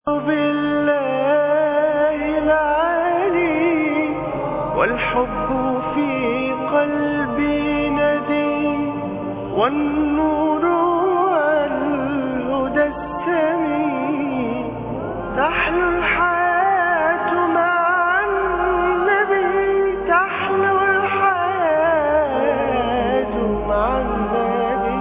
بالله العلي والحب في قلبي ندي والنور والهدى السمي تحلو الحياة مع النبي تحلو الحياة مع النبي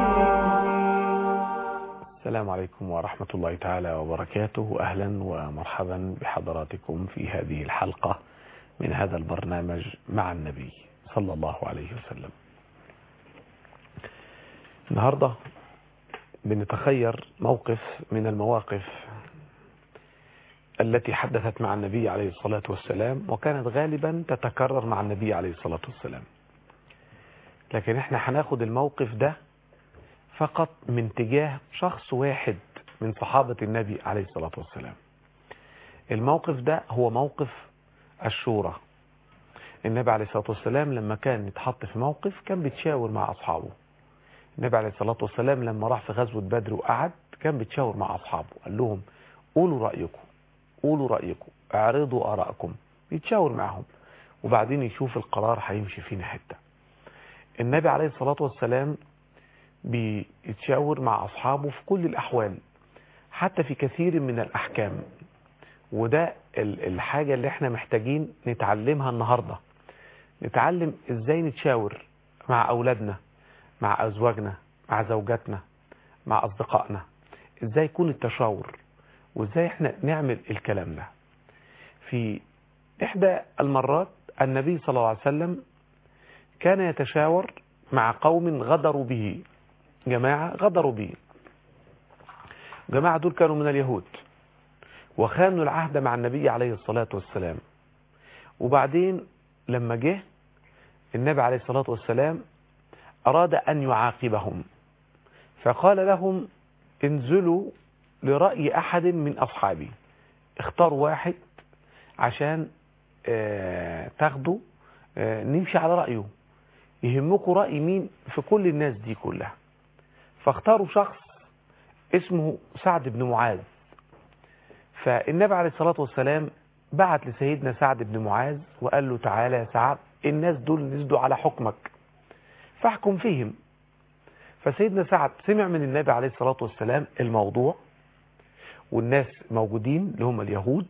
السلام عليكم ورحمة الله تعالى وبركاته أهلا ومرحبا بحضراتكم في هذه الحلقة من هذا البرنامج مع النبي صلى الله عليه وسلم النهاردة بنتخير موقف من المواقف التي حدثت مع النبي عليه الصلاة والسلام وكانت غالبا تتكرر مع النبي عليه الصلاة والسلام لكن احنا هناخد الموقف ده فقط من تجاه شخص واحد من صحابة النبي عليه الصلاة والسلام الموقف ده هو موقف الشورى النبي عليه الصلاة والسلام لما كان يتحط في موقف كان بيتشاور مع أصحابه النبي عليه الصلاة والسلام لما راح في غزوة بدر وقعد كان بيتشاور مع أصحابه قال لهم قولوا رأيكم قولوا رأيكم اعرضوا آراءكم يتشاور معهم وبعدين يشوف القرار هيمشي فينا حتة النبي عليه الصلاة والسلام بيتشاور مع أصحابه في كل الأحوال حتى في كثير من الأحكام وده ال- الحاجة اللي احنا محتاجين نتعلمها النهاردة نتعلم ازاي نتشاور مع أولادنا مع أزواجنا مع زوجاتنا مع أصدقائنا ازاي يكون التشاور وازاي احنا نعمل الكلام ده في إحدى المرات النبي صلى الله عليه وسلم كان يتشاور مع قوم غدروا به جماعة غدروا به جماعة دول كانوا من اليهود وخانوا العهد مع النبي عليه الصلاة والسلام وبعدين لما جه النبي عليه الصلاة والسلام أراد أن يعاقبهم فقال لهم انزلوا لرأي أحد من أصحابي اختاروا واحد عشان آه، تاخدوا آه، نمشي على رأيه يهمكم رأي مين في كل الناس دي كلها فاختاروا شخص اسمه سعد بن معاذ فالنبي عليه الصلاة والسلام بعت لسيدنا سعد بن معاذ وقال له تعالى يا سعد الناس دول نزلوا على حكمك فاحكم فيهم فسيدنا سعد سمع من النبي عليه الصلاة والسلام الموضوع والناس موجودين اللي هم اليهود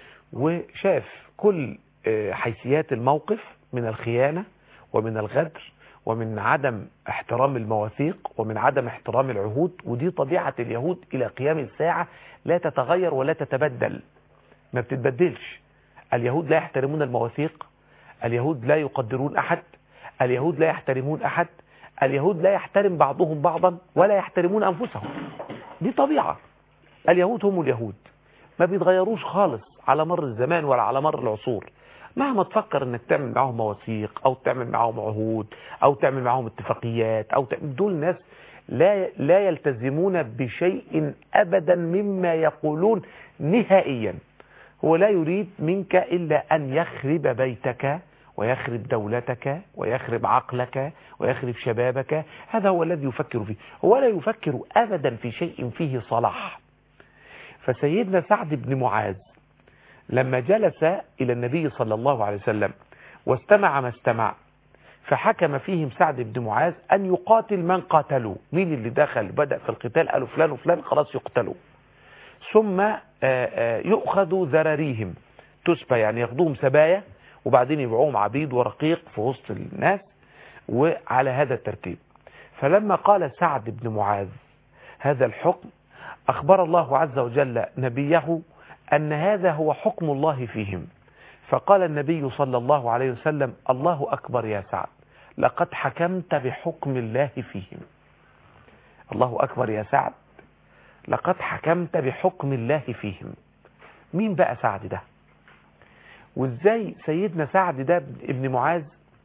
وشاف كل آه، حيثيات الموقف من الخيانة ومن الغدر ومن عدم احترام المواثيق ومن عدم احترام العهود ودي طبيعة اليهود إلى قيام الساعة لا تتغير ولا تتبدل ما بتتبدلش اليهود لا يحترمون المواثيق اليهود لا يقدرون أحد اليهود لا يحترمون أحد اليهود لا يحترم بعضهم بعضا ولا يحترمون أنفسهم دي طبيعة اليهود هم اليهود ما بيتغيروش خالص على مر الزمان ولا على مر العصور مهما تفكر انك تعمل معاهم مواثيق او تعمل معاهم عهود او تعمل معاهم اتفاقيات او تعمل دول ناس لا لا يلتزمون بشيء ابدا مما يقولون نهائيا هو لا يريد منك الا ان يخرب بيتك ويخرب دولتك ويخرب عقلك ويخرب شبابك هذا هو الذي يفكر فيه هو لا يفكر ابدا في شيء فيه صلاح فسيدنا سعد بن معاذ لما جلس إلى النبي صلى الله عليه وسلم واستمع ما استمع فحكم فيهم سعد بن معاذ أن يقاتل من قاتلوا مين اللي دخل بدأ في القتال قالوا فلان وفلان خلاص يقتلوا ثم آه، آه، يؤخذوا ذراريهم تسبى يعني ياخدوهم سبايا وبعدين يبيعوهم عبيد ورقيق في وسط الناس وعلى هذا الترتيب فلما قال سعد بن معاذ هذا الحكم أخبر الله عز وجل نبيه أن هذا هو حكم الله فيهم فقال النبي صلى الله عليه وسلم الله أكبر يا سعد لقد حكمت بحكم الله فيهم الله أكبر يا سعد لقد حكمت بحكم الله فيهم مين بقى سعد ده وازاي سيدنا سعد ده ابن معاذ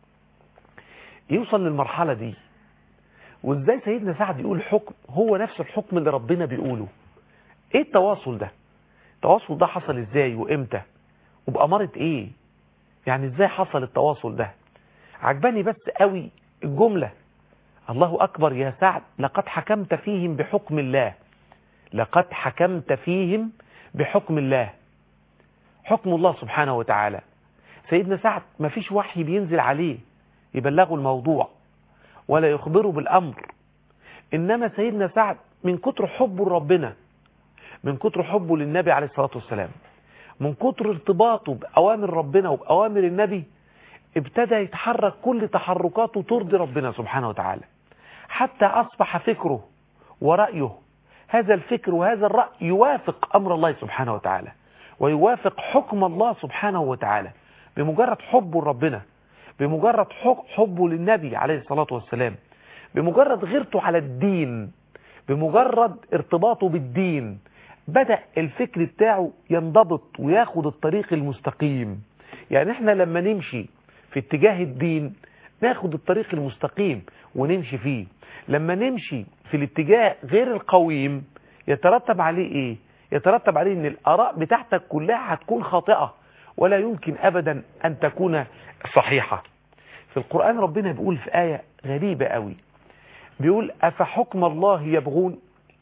يوصل للمرحلة دي وازاي سيدنا سعد يقول حكم هو نفس الحكم اللي ربنا بيقوله ايه التواصل ده التواصل ده حصل ازاي وامتى وبأمارة ايه يعني ازاي حصل التواصل ده عجباني بس قوي الجملة الله أكبر يا سعد لقد حكمت فيهم بحكم الله لقد حكمت فيهم بحكم الله حكم الله سبحانه وتعالى سيدنا سعد ما فيش وحي بينزل عليه يبلغه الموضوع ولا يخبره بالأمر إنما سيدنا سعد من كتر حبه لربنا من كتر حبه للنبي عليه الصلاة والسلام من كتر ارتباطه بأوامر ربنا وبأوامر النبي ابتدى يتحرك كل تحركاته ترضي ربنا سبحانه وتعالى حتى أصبح فكره ورأيه هذا الفكر وهذا الرأي يوافق أمر الله سبحانه وتعالى ويوافق حكم الله سبحانه وتعالى بمجرد حبه لربنا بمجرد حبه للنبي عليه الصلاة والسلام بمجرد غيرته على الدين بمجرد ارتباطه بالدين بدأ الفكر بتاعه ينضبط وياخد الطريق المستقيم يعني احنا لما نمشي في اتجاه الدين ناخد الطريق المستقيم ونمشي فيه لما نمشي في الاتجاه غير القويم يترتب عليه ايه يترتب عليه ان الاراء بتاعتك كلها هتكون خاطئة ولا يمكن ابدا ان تكون صحيحة في القرآن ربنا بيقول في آية غريبة قوي بيقول أفحكم الله يبغون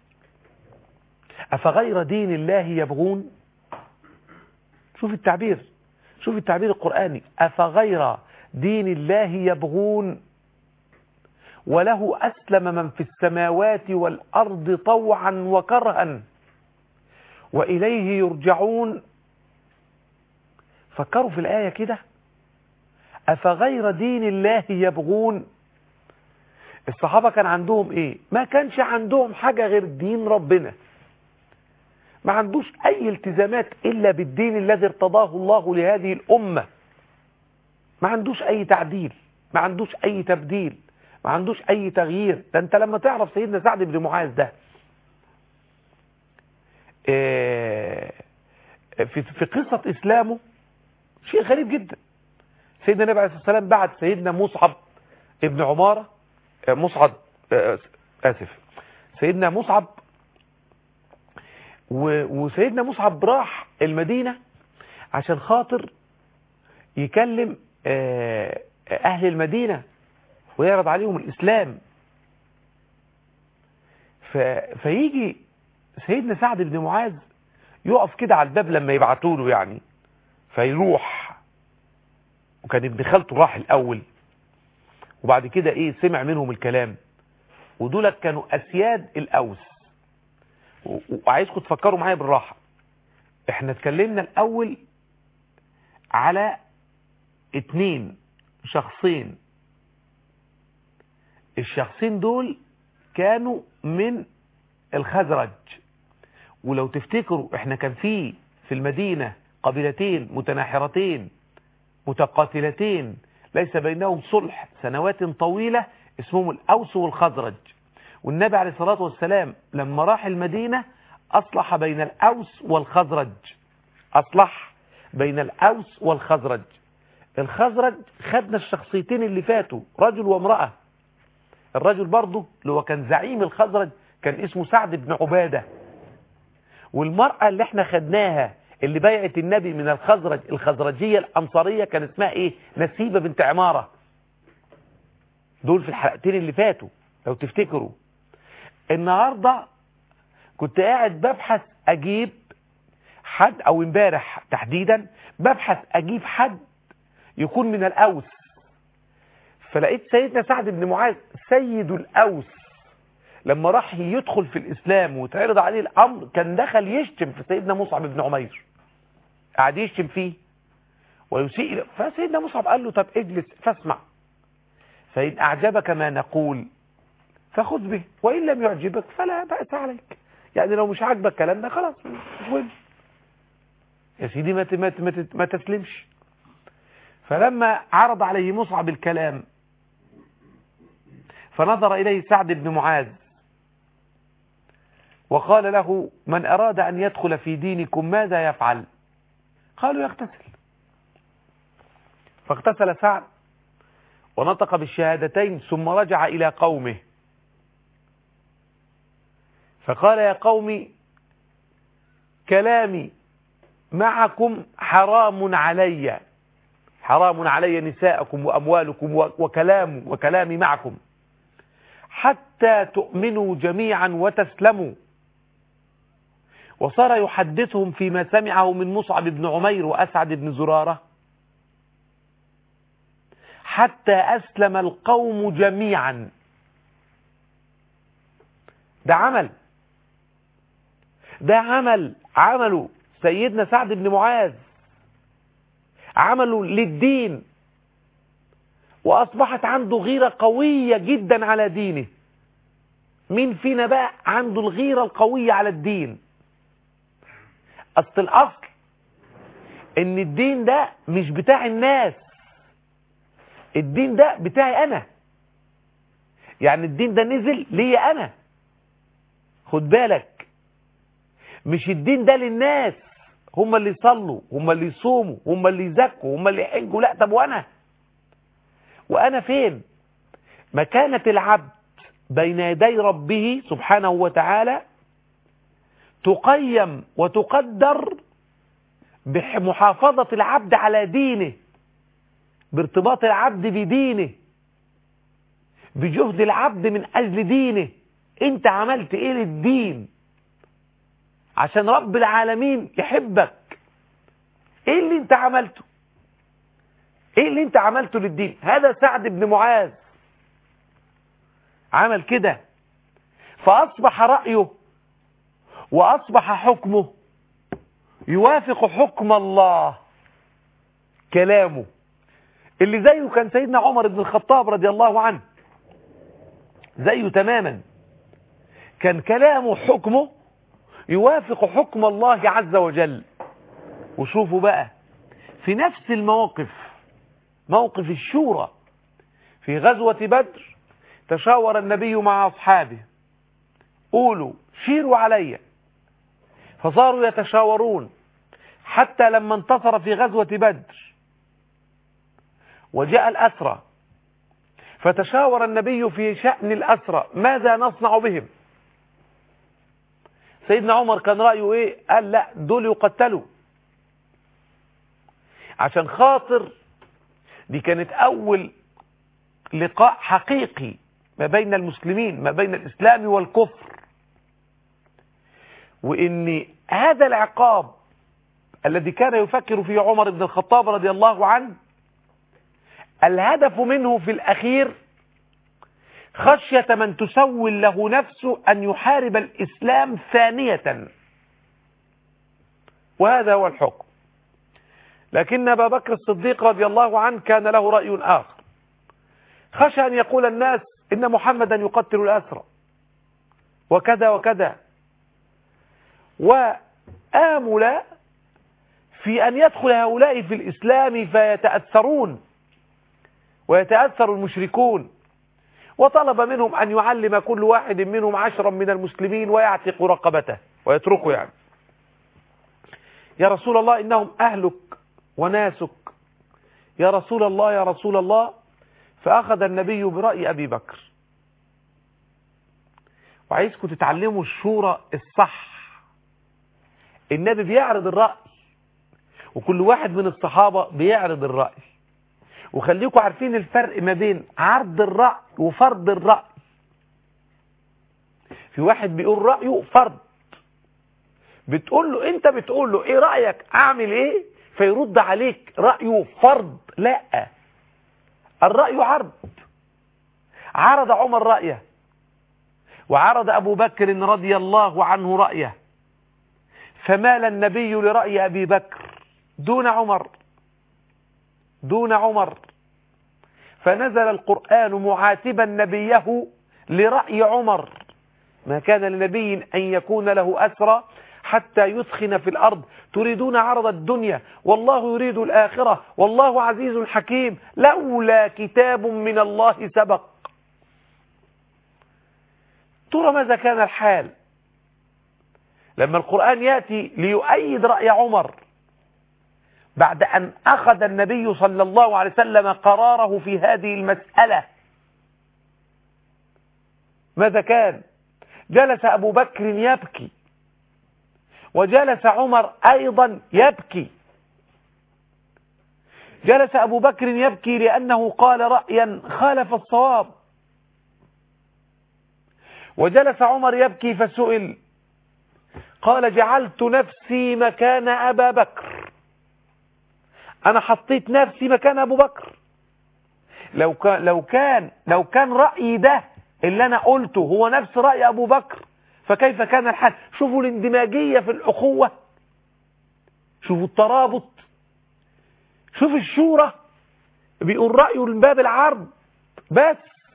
أفغير دين الله يبغون شوف التعبير شوف التعبير القرآني أفغير دين الله يبغون وله أسلم من في السماوات والأرض طوعا وكرها وإليه يرجعون فكروا في الآية كده أفغير دين الله يبغون الصحابة كان عندهم ايه ما كانش عندهم حاجة غير دين ربنا ما عندوش اي التزامات الا بالدين الذي ارتضاه الله لهذه الامة ما عندوش اي تعديل ما عندوش اي تبديل ما عندوش اي تغيير ده انت لما تعرف سيدنا سعد بن معاذ ده في في قصة اسلامه شيء غريب جدا سيدنا النبي عليه الصلاة والسلام بعد سيدنا مصعب ابن عمارة مصعب آسف سيدنا مصعب وسيدنا مصعب راح المدينة عشان خاطر يكلم أهل المدينة ويعرض عليهم الإسلام فيجي سيدنا سعد بن معاذ يقف كده على الباب لما يبعتوا له يعني فيروح وكان ابن خالته راح الأول وبعد كده ايه سمع منهم الكلام ودول كانوا اسياد الاوس وعايزكم تفكروا معايا بالراحة احنا اتكلمنا الاول على اتنين شخصين الشخصين دول كانوا من الخزرج ولو تفتكروا احنا كان في في المدينة قبيلتين متناحرتين متقاتلتين ليس بينهم صلح سنوات طويلة اسمهم الأوس والخزرج والنبي عليه الصلاة والسلام لما راح المدينة أصلح بين الأوس والخزرج أصلح بين الأوس والخزرج الخزرج خدنا الشخصيتين اللي فاتوا رجل وامرأة الرجل برضه اللي هو كان زعيم الخزرج كان اسمه سعد بن عبادة والمرأة اللي احنا خدناها اللي بايعت النبي من الخزرج الخزرجية الأنصارية كان اسمها ايه نسيبة بنت عمارة دول في الحلقتين اللي فاتوا لو تفتكروا النهاردة كنت قاعد ببحث اجيب حد او امبارح تحديدا ببحث اجيب حد يكون من الاوس فلقيت سيدنا سعد بن معاذ سيد الاوس لما راح يدخل في الاسلام وتعرض عليه الامر كان دخل يشتم في سيدنا مصعب بن عمير قعد يشتم فيه ويسيء فسيدنا مصعب قال له طب اجلس فاسمع فإن أعجبك ما نقول فخذ به وإن لم يعجبك فلا بأس عليك يعني لو مش عاجبك كلامنا خلاص مش مهم يا سيدي ما ما ما, ما تسلمش فلما عرض عليه مصعب الكلام فنظر إليه سعد بن معاذ وقال له من أراد أن يدخل في دينكم ماذا يفعل قالوا يغتسل فاغتسل سعد ونطق بالشهادتين ثم رجع إلى قومه فقال يا قوم كلامي معكم حرام علي حرام علي نساءكم وأموالكم وكلام وكلامي معكم حتى تؤمنوا جميعا وتسلموا وصار يحدثهم فيما سمعه من مصعب بن عمير وأسعد بن زرارة حتى أسلم القوم جميعا ده عمل ده عمل عمله سيدنا سعد بن معاذ عمله للدين وأصبحت عنده غيرة قوية جدا على دينه مين فينا بقى عنده الغيرة القوية على الدين أصل الأصل إن الدين ده مش بتاع الناس الدين ده بتاعي أنا يعني الدين ده نزل ليا أنا خد بالك مش الدين ده للناس هم اللي يصلوا هم اللي يصوموا هم اللي يزكوا هم اللي يحجوا لا طب وأنا وأنا فين مكانة العبد بين يدي ربه سبحانه وتعالى تقيم وتقدر بمحافظة العبد على دينه بارتباط العبد بدينه بجهد العبد من أجل دينه انت عملت ايه للدين عشان رب العالمين يحبك ايه اللي انت عملته ايه اللي انت عملته للدين هذا سعد بن معاذ عمل كده فأصبح رأيه وأصبح حكمه يوافق حكم الله كلامه اللي زيه كان سيدنا عمر بن الخطاب رضي الله عنه زيه تماما كان كلامه حكمه يوافق حكم الله عز وجل وشوفوا بقى في نفس المواقف موقف الشورى في غزوة بدر تشاور النبي مع أصحابه قولوا شيروا علي فصاروا يتشاورون حتى لما انتصر في غزوة بدر وجاء الأسرى فتشاور النبي في شأن الأسرى ماذا نصنع بهم سيدنا عمر كان رأيه ايه قال لا دول يقتلوا عشان خاطر دي كانت أول لقاء حقيقي ما بين المسلمين ما بين الإسلام والكفر وإن هذا العقاب الذي كان يفكر فيه عمر بن الخطاب رضي الله عنه الهدف منه في الأخير خشية من تسول له نفسه أن يحارب الإسلام ثانية وهذا هو الحكم لكن أبا بكر الصديق رضي الله عنه كان له رأي آخر خشى أن يقول الناس إن محمدا يقتل الأسرى وكذا وكذا وآمل في أن يدخل هؤلاء في الإسلام فيتأثرون ويتأثر المشركون وطلب منهم أن يعلم كل واحد منهم عشرا من المسلمين ويعتق رقبته ويتركه يعني يا رسول الله إنهم أهلك وناسك يا رسول الله يا رسول الله فأخذ النبي برأي أبي بكر وعايزكم تتعلموا الشورى الصح النبي بيعرض الرأي وكل واحد من الصحابة بيعرض الرأي وخليكم عارفين الفرق ما بين عرض الرأي وفرض الرأي في واحد بيقول رأيه فرض بتقول له انت بتقول له ايه رأيك اعمل ايه فيرد عليك رأيه فرض لا الرأي عرض عرض عمر رأيه وعرض أبو بكر رضي الله عنه رأيه فمال النبي لرأي أبي بكر دون عمر دون عمر فنزل القرآن معاتبا نبيه لرأي عمر ما كان لنبي أن يكون له أسرى حتى يثخن في الأرض تريدون عرض الدنيا والله يريد الآخرة والله عزيز حكيم لولا كتاب من الله سبق ترى ماذا كان الحال لما القرآن يأتي ليؤيد رأي عمر بعد أن أخذ النبي صلى الله عليه وسلم قراره في هذه المسألة ماذا كان جلس أبو بكر يبكي وجلس عمر أيضا يبكي جلس أبو بكر يبكي لأنه قال رأيا خالف الصواب وجلس عمر يبكي فسئل قال جعلت نفسي مكان أبا بكر أنا حطيت نفسي مكان أبو بكر لو كان لو كان لو كان رأيي ده اللي أنا قلته هو نفس رأي أبو بكر فكيف كان الحال شوفوا الاندماجية في الأخوة شوفوا الترابط شوف الشورى بيقول رأيه من باب العرض بس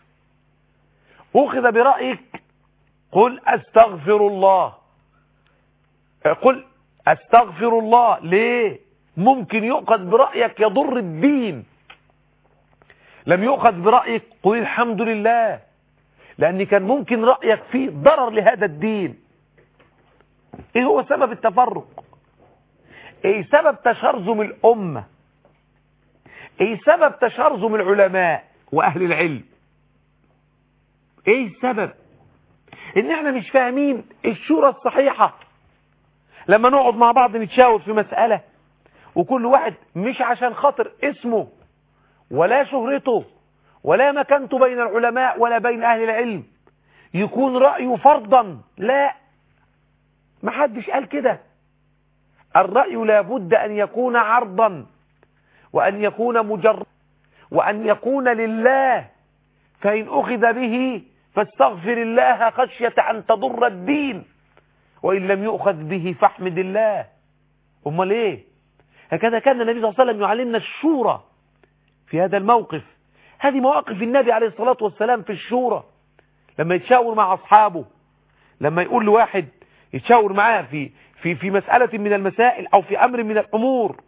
أخذ برأيك قل أستغفر الله قل أستغفر الله ليه ممكن يؤخذ برأيك يضر الدين لم يؤخذ برأيك قل الحمد لله لأن كان ممكن رأيك فيه ضرر لهذا الدين ايه هو سبب التفرق ايه سبب تشرذم الأمة ايه سبب تشرذم العلماء وأهل العلم ايه السبب ان احنا مش فاهمين الشورى الصحيحة لما نقعد مع بعض نتشاور في مسألة وكل واحد مش عشان خاطر اسمه ولا شهرته ولا مكانته بين العلماء ولا بين أهل العلم يكون رأيه فرضا لا ما حدش قال كده الرأي لابد أن يكون عرضا وأن يكون مجرد وأن يكون لله فإن أخذ به فاستغفر الله خشية أن تضر الدين وإن لم يؤخذ به فاحمد الله أمال إيه هكذا كان النبي صلى الله عليه وسلم يعلمنا الشورى في هذا الموقف هذه مواقف النبي عليه الصلاة والسلام في الشورى لما يتشاور مع أصحابه لما يقول لواحد يتشاور معاه في في في مسألة من المسائل أو في أمر من الأمور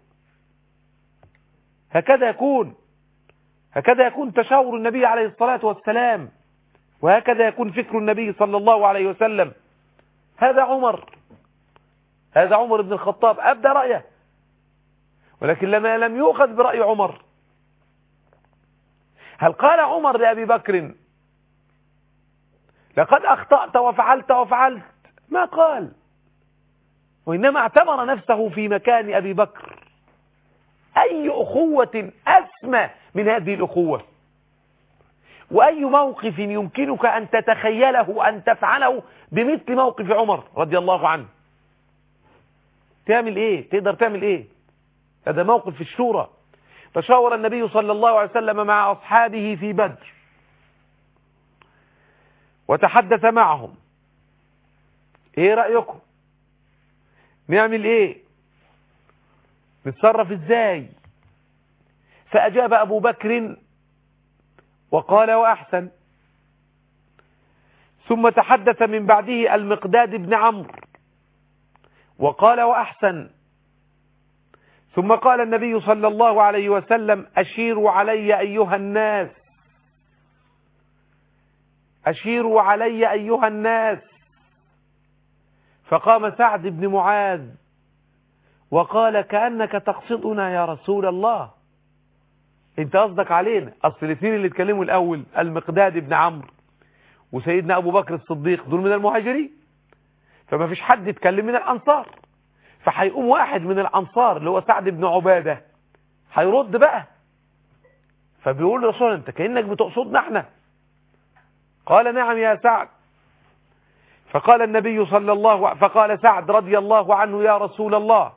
هكذا يكون هكذا يكون تشاور النبي عليه الصلاة والسلام وهكذا يكون فكر النبي صلى الله عليه وسلم هذا عمر هذا عمر بن الخطاب أبدى رأيه ولكن لما لم يؤخذ برأي عمر هل قال عمر لأبي بكر لقد أخطأت وفعلت وفعلت ما قال وإنما اعتبر نفسه في مكان أبي بكر أي أخوة أسمى من هذه الأخوة وأي موقف يمكنك أن تتخيله أن تفعله بمثل موقف عمر رضي الله عنه تعمل إيه تقدر تعمل إيه هذا موقف في الشورى تشاور النبي صلى الله عليه وسلم مع أصحابه في بدر وتحدث معهم ايه رأيكم نعمل ايه نتصرف ازاي فأجاب أبو بكر وقال وأحسن ثم تحدث من بعده المقداد بن عمرو وقال وأحسن ثم قال النبي صلى الله عليه وسلم أشيروا علي أيها الناس أشيروا علي أيها الناس فقام سعد بن معاذ وقال كأنك تقصدنا يا رسول الله انت قصدك علينا اصل الاثنين اللي اتكلموا الاول المقداد بن عمرو وسيدنا ابو بكر الصديق دول من المهاجرين فما فيش حد يتكلم من الانصار فهيقوم واحد من الانصار اللي هو سعد بن عبادة هيرد بقى فبيقول لرسول انت كأنك بتقصدنا احنا قال نعم يا سعد فقال النبي صلى الله فقال سعد رضي الله عنه يا رسول الله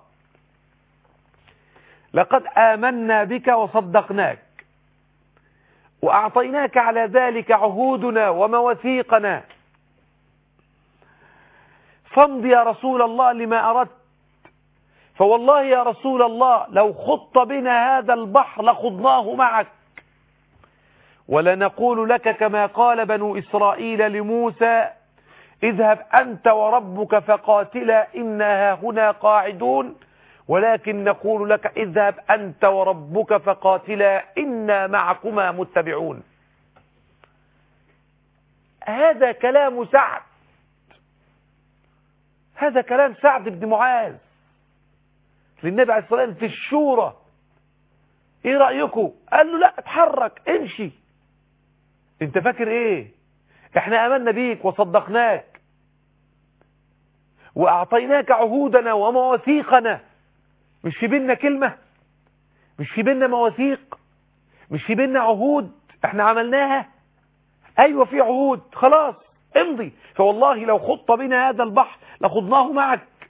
لقد آمنا بك وصدقناك وأعطيناك على ذلك عهودنا ومواثيقنا فامض يا رسول الله لما أردت فوالله يا رسول الله لو خط بنا هذا البحر لخضناه معك ولنقول لك كما قال بنو إسرائيل لموسى اذهب أنت وربك فقاتلا إنا هنا قاعدون ولكن نقول لك اذهب أنت وربك فقاتلا إنا معكما متبعون هذا كلام سعد هذا كلام سعد بن معاذ للنبي عليه الصلاة والسلام في الشورى ايه رأيكم قال له لا اتحرك امشي انت فاكر ايه احنا امنا بيك وصدقناك واعطيناك عهودنا ومواثيقنا مش في بيننا كلمة مش في بيننا مواثيق مش في بيننا عهود احنا عملناها ايوه في عهود خلاص امضي فوالله لو خط بنا هذا البحر لخضناه معك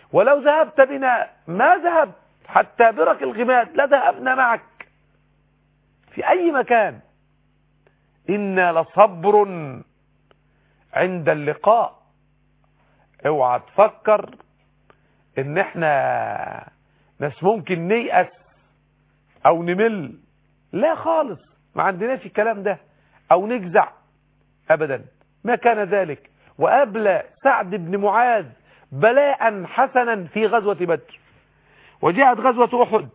ولو ذهبت بنا ما ذهبت حتى برك الغماد لذهبنا معك في أي مكان إنا لصبر عند اللقاء اوعى تفكر ان احنا ناس ممكن نيأس او نمل لا خالص ما عندناش الكلام ده او نجزع ابدا ما كان ذلك وأبلى سعد بن معاذ بلاء حسنا في غزوة بدر وجاءت غزوة أحد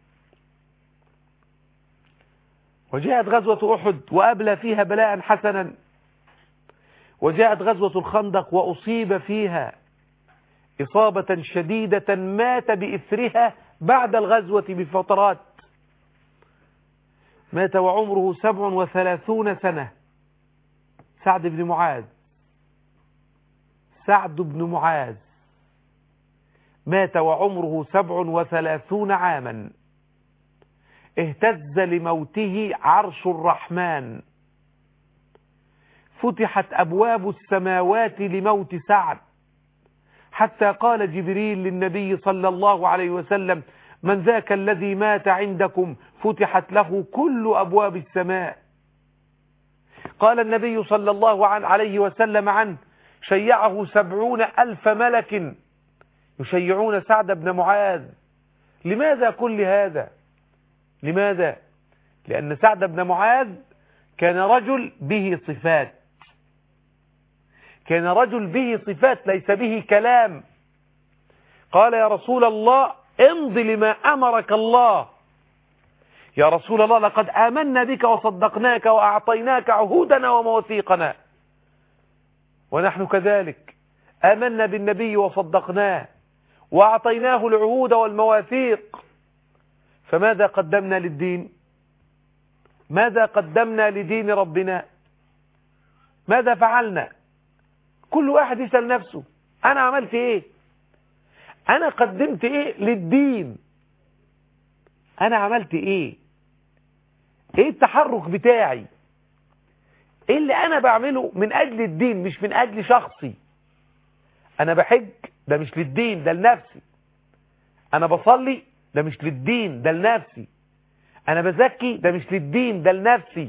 وجاءت غزوة أحد وأبلى فيها بلاء حسنا وجاءت غزوة الخندق وأصيب فيها إصابة شديدة مات بإثرها بعد الغزوة بفترات مات وعمره سبع وثلاثون سنة سعد بن معاذ سعد بن معاذ مات وعمره سبع وثلاثون عاما اهتز لموته عرش الرحمن فتحت أبواب السماوات لموت سعد حتى قال جبريل للنبي صلى الله عليه وسلم من ذاك الذي مات عندكم فتحت له كل أبواب السماء قال النبي صلى الله عليه وسلم عنه شيعه سبعون ألف ملك يشيعون سعد بن معاذ لماذا كل هذا لماذا لأن سعد بن معاذ كان رجل به صفات كان رجل به صفات ليس به كلام قال يا رسول الله امض لما أمرك الله يا رسول الله لقد آمنا بك وصدقناك وأعطيناك عهودنا ومواثيقنا ونحن كذلك آمنا بالنبي وصدقناه وأعطيناه العهود والمواثيق فماذا قدمنا للدين ماذا قدمنا لدين ربنا ماذا فعلنا كل واحد يسأل نفسه أنا عملت إيه أنا قدمت إيه للدين أنا عملت إيه إيه التحرك بتاعي إيه اللي أنا بعمله من أجل الدين مش من أجل شخصي أنا بحج ده مش للدين ده لنفسي أنا بصلي ده مش للدين ده لنفسي أنا بزكي ده مش للدين ده لنفسي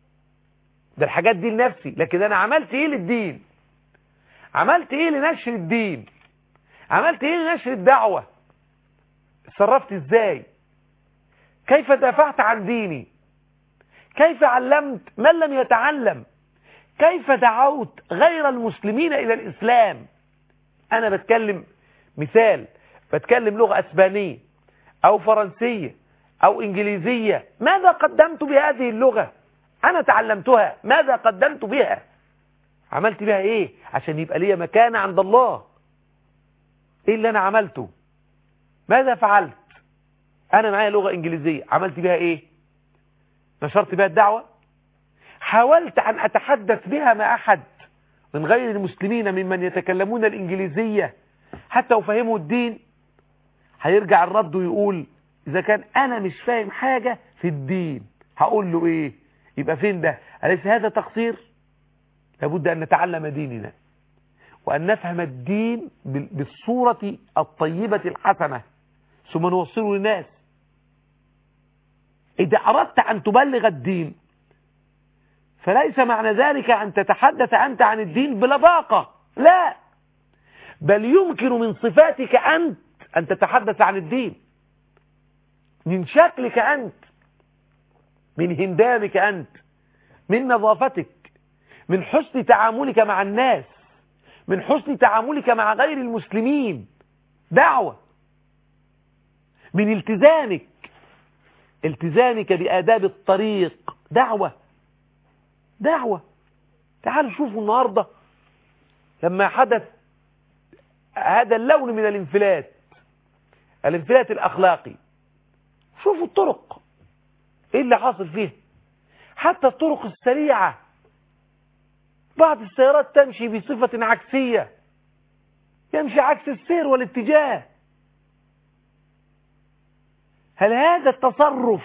ده الحاجات دي لنفسي لكن أنا عملت إيه للدين عملت إيه لنشر الدين عملت إيه لنشر الدعوة اتصرفت إزاي كيف دافعت عن ديني كيف علمت من لم يتعلم كيف دعوت غير المسلمين إلى الإسلام أنا بتكلم مثال بتكلم لغة أسبانية أو فرنسية أو إنجليزية ماذا قدمت بهذه اللغة أنا تعلمتها ماذا قدمت بها عملت بها إيه عشان يبقى لي مكانة عند الله إيه اللي أنا عملته ماذا فعلت أنا معايا لغة إنجليزية عملت بها إيه نشرت بها الدعوة حاولت أن أتحدث بها مع أحد من غير المسلمين ممن يتكلمون الإنجليزية حتى أفهموا الدين هيرجع الرد ويقول إذا كان أنا مش فاهم حاجة في الدين هقول له إيه يبقى فين ده أليس هذا تقصير لابد أن نتعلم ديننا وأن نفهم الدين بالصورة الطيبة الحسنة ثم نوصله للناس إذا أردت أن تبلغ الدين فليس معنى ذلك أن تتحدث أنت عن الدين بلباقة لا بل يمكن من صفاتك أنت أن تتحدث عن الدين من شكلك أنت من هندامك أنت من نظافتك من حسن تعاملك مع الناس من حسن تعاملك مع غير المسلمين دعوة من التزامك التزامك بآداب الطريق دعوة دعوة تعالوا شوفوا النهاردة لما حدث هذا اللون من الانفلات الانفلات الأخلاقي شوفوا الطرق ايه اللي حاصل فيها حتى الطرق السريعة بعض السيارات تمشي بصفة عكسية يمشي عكس السير والاتجاه هل هذا التصرف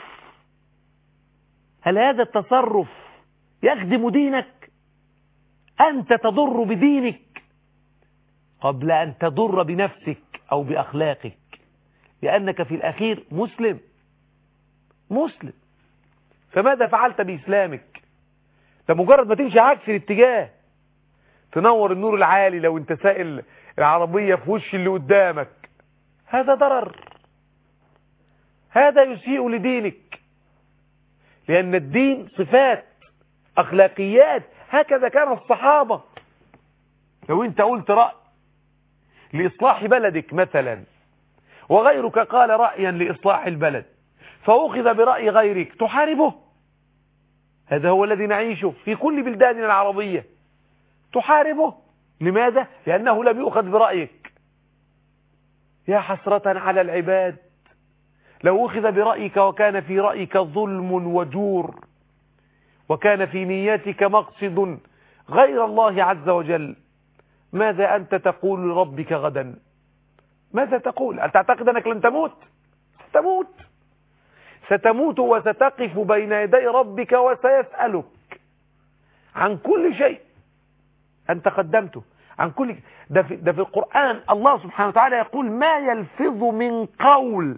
هل هذا التصرف يخدم دينك أنت تضر بدينك قبل أن تضر بنفسك أو بأخلاقك لأنك في الأخير مسلم مسلم فماذا فعلت بإسلامك ده مجرد ما تمشي عكس الاتجاه تنور النور العالي لو انت سائل العربية في وش اللي قدامك هذا ضرر هذا يسيء لدينك لأن الدين صفات أخلاقيات هكذا كان الصحابة لو انت قلت رأي لإصلاح بلدك مثلا وغيرك قال رأيا لإصلاح البلد فأخذ برأي غيرك تحاربه هذا هو الذي نعيشه في كل بلداننا العربية تحاربه لماذا؟ لأنه لم يؤخذ برأيك يا حسرة على العباد لو أخذ برأيك وكان في رأيك ظلم وجور وكان في نياتك مقصد غير الله عز وجل ماذا أنت تقول لربك غدا ماذا تقول أن تعتقد أنك لن تموت ستموت ستموت وستقف بين يدي ربك وسيسألك عن كل شيء أنت قدمته عن كل ده في, ده في القرآن الله سبحانه وتعالى يقول ما يلفظ من قول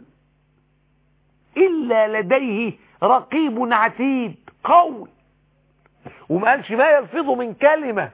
إلا لديه رقيب عتيد قول وما قالش ما يلفظ من كلمة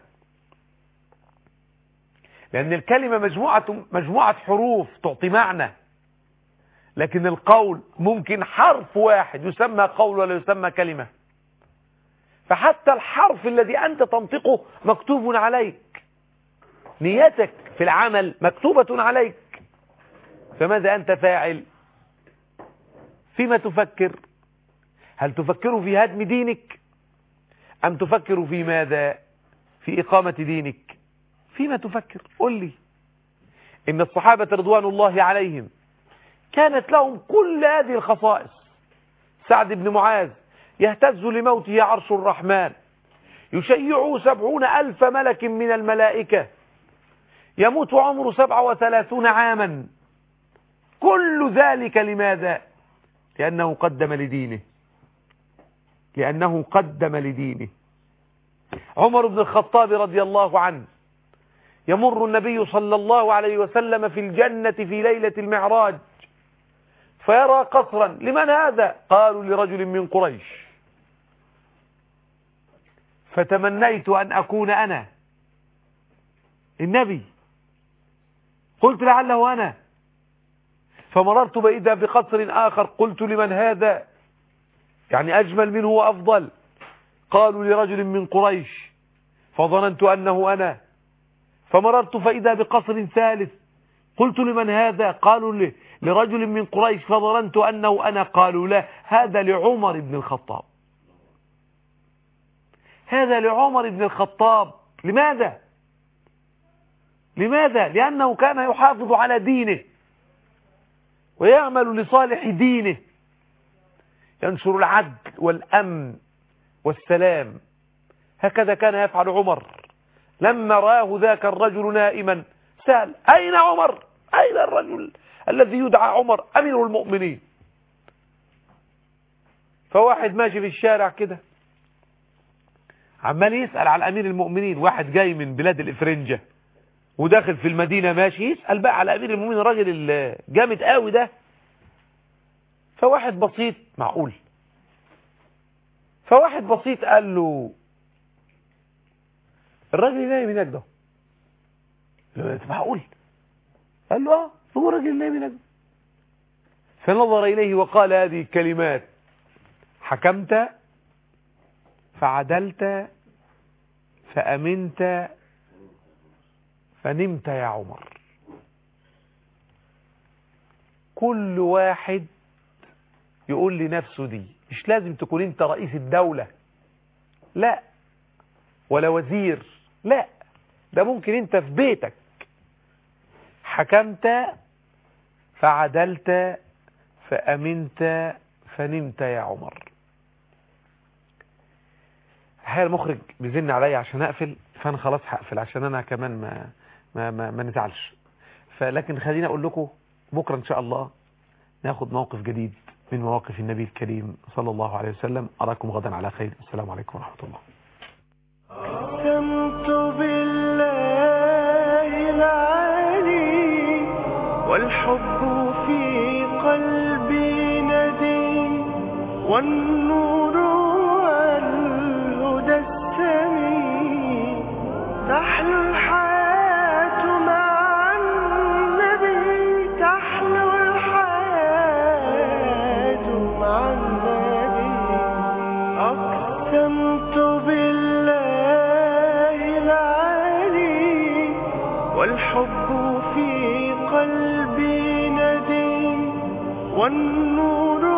لأن الكلمة مجموعة مجموعة حروف تعطي معنى لكن القول ممكن حرف واحد يسمى قول ولا يسمى كلمة فحتى الحرف الذي أنت تنطقه مكتوب عليك نيتك في العمل مكتوبة عليك فماذا أنت فاعل فيما تفكر هل تفكر في هدم دينك أم تفكر في ماذا في إقامة دينك فيما تفكر قل لي إن الصحابة رضوان الله عليهم كانت لهم كل هذه الخصائص سعد بن معاذ يهتز لموته عرش الرحمن يشيعه سبعون ألف ملك من الملائكة يموت عمره سبعة وثلاثون عاما كل ذلك لماذا لأنه قدم لدينه لأنه قدم لدينه عمر بن الخطاب رضي الله عنه يمر النبي صلى الله عليه وسلم في الجنة في ليلة المعراج فيرى قصرا لمن هذا قالوا لرجل من قريش فتمنيت أن أكون أنا النبي قلت لعله أنا فمررت بإذا بقصر آخر قلت لمن هذا يعني أجمل منه وأفضل قالوا لرجل من قريش فظننت أنه أنا فمررت فإذا بقصر ثالث قلت لمن هذا قالوا لي لرجل من قريش فظننت أنه أنا قالوا لا هذا لعمر بن الخطاب هذا لعمر بن الخطاب لماذا لماذا لأنه كان يحافظ على دينه ويعمل لصالح دينه ينشر العدل والأمن والسلام هكذا كان يفعل عمر لما راه ذاك الرجل نائما سأل أين عمر أين الرجل الذي يدعى عمر أمير المؤمنين فواحد ماشي في الشارع كده عمال يسأل على أمير المؤمنين واحد جاي من بلاد الإفرنجة وداخل في المدينة ماشي يسأل بقى على أمير المؤمنين الراجل الجامد قوي ده فواحد بسيط معقول فواحد بسيط قال له الراجل اللي نايم هناك ده معقول قال له اه هو الراجل اللي نايم هناك فنظر إليه وقال هذه الكلمات حكمت فعدلت فأمنت فنمت يا عمر كل واحد يقول لنفسه دي مش لازم تكون انت رئيس الدولة لا ولا وزير لا ده ممكن انت في بيتك حكمت فعدلت فأمنت فنمت يا عمر الحقيقه المخرج بيزن عليا عشان اقفل فانا خلاص هقفل عشان انا كمان ما ما ما, ما نزعلش فلكن خليني اقول لكم بكره ان شاء الله ناخد موقف جديد من مواقف النبي الكريم صلى الله عليه وسلم اراكم غدا على خير السلام عليكم ورحمه الله أقسمت بالله العلي والحب في قلبي ندي والنور والهدى السمي تحلو الحياة مع النبي تحلو الحياة مع النبي أقسمت بالله العلي والحب في قلبي ندي والنور